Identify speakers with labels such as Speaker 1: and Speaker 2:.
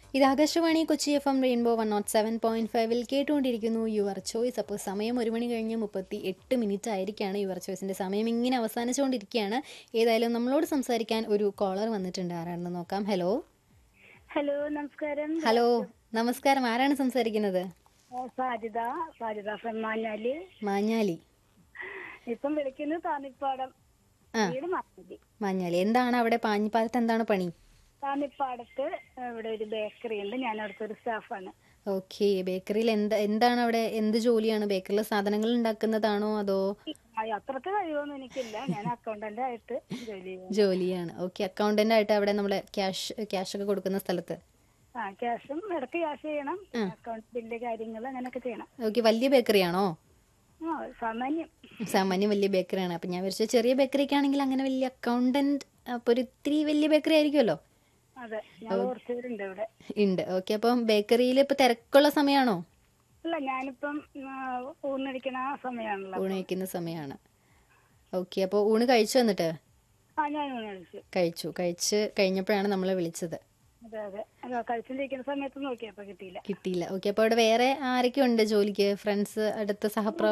Speaker 1: ഇത് Akashvani Kochi F M rainbow one nought seven point ഫൈവിൽ കേട്ടുകൊണ്ടിരിക്കുന്നു യുവർ ചോയ്സ് അപ്പോൾ സമയം ഒരു മണി കഴിഞ്ഞ് മുപ്പത്തി എട്ട് മിനിറ്റ് ആയിരിക്കുകയാണ് യുവർ ചോയ്സിൻ്റെ സമയം ഇങ്ങനെ അവസാനിച്ചുകൊണ്ടിരിക്കുകയാണ് ഏതായാലും നമ്മളോട് സംസാരിക്കാൻ ഒരു കോളർ വന്നിട്ടുണ്ട് ആരാണെന്ന് നോക്കാം ഹലോ
Speaker 2: ഹലോ നമസ്കാരം
Speaker 1: ഹലോ നമസ്കാരം ആരാണ് സംസാരിക്കുന്നത്
Speaker 2: ആ, സാജിദ സാജിദ ഫെമാനാലി
Speaker 1: മാഞ്ഞാലി
Speaker 2: ഇപ്പം വിളിക്കുന്നത് താന്നിപ്പാടം
Speaker 1: ആ.
Speaker 2: വീട് മാറ്റി
Speaker 1: മാഞ്ഞാലി എന്താണ് അവിടെ പാഞ്ഞിപ്പാലത്ത് എന്താണ് പണി
Speaker 2: താന്നിപ്പാടത്ത് ഇവിടെ ഒരു ബേക്കറി ഉണ്ട് ഞാൻ അവിടുത്തെ ഒരു സ്റ്റാഫാണ്
Speaker 1: ഓക്കെ ബേക്കറിയിൽ എന്താ എന്താണ് അവിടെ എന്ത് ജോലിയാണ് ബേക്കറിയിൽ സാധനങ്ങൾ ഉണ്ടാക്കുന്നതാണോ അതോ
Speaker 2: ആ, അത്രക്ക് കഴിവൊന്നും എനിക്കില്ല ഞാൻ അക്കൗണ്ടന്റ് ആയിട്ട് ജോലി ചെയ്യുന്നു
Speaker 1: ജോലിയാണ് ഓക്കെ അക്കൗണ്ടന്റ് ആയിട്ട് അവിടെ നമ്മളെ ക്യാഷ് ക്യാഷ് ഒക്കെ കൊടുക്കുന്ന സ്ഥലത്ത്
Speaker 2: ആ ക്യാഷും ഇടയ്ക്ക് ക്യാഷ് ചെയ്യണം അക്കൗണ്ട് ബില്ല് കാര്യങ്ങൾ അങ്ങനെയൊക്കെ ചെയ്യണം
Speaker 1: ഓക്കെ വലിയ ബേക്കറി ആണോ
Speaker 2: ആ സാമാന്യം
Speaker 1: സാമാന്യം വലിയ ബേക്കറിയാണ് അപ്പം ഞാൻ വിചാരിച്ചു ചെറിയ ബേക്കറിക്ക് ആണെങ്കിൽ അങ്ങനെ വലിയ അക്കൗണ്ടന്റ് അപ്പോൾ ഒരു ഇത്തിരി വലിയ ബേക്കറി ആയിരിക്കുമല്ലോ
Speaker 2: അതെ ഞാൻ കുറച്ച് പേരുണ്ട് ഇവിടെ
Speaker 1: ഉണ്ട് ഓക്കെ അപ്പം ബേക്കറിയിൽ ഇപ്പോൾ തിരക്കുള്ള സമയമാണോ
Speaker 2: അല്ല ഞാനിപ്പം ആ, ഊണടിക്കണ ആ സമയമാണല്ലോ
Speaker 1: ഊണ് കഴിക്കുന്ന സമയമാണ് ഓക്കെ അപ്പോൾ ഊണ് കഴിച്ചു വന്നിട്ട്
Speaker 2: ആ ഞാൻ ഊണ് കഴിച്ചു
Speaker 1: കഴിച്ചു കഴിച്ച് കഴിഞ്ഞപ്പോഴാണ് നമ്മളെ വിളിച്ചത്
Speaker 2: അതെ അതെ അല്ല കഴിച്ചിരിക്കുന്ന സമയത്ത് നോക്കിയപ്പോ കിട്ടിയില്ല
Speaker 1: കിട്ടിയില്ല ഓക്കെ അപ്പോൾ അവിടെ വേറെ ആരൊക്കെ ഉണ്ട് ജോലിക്ക് ഫ്രണ്ട്സ് അടുത്ത സഹപ്ര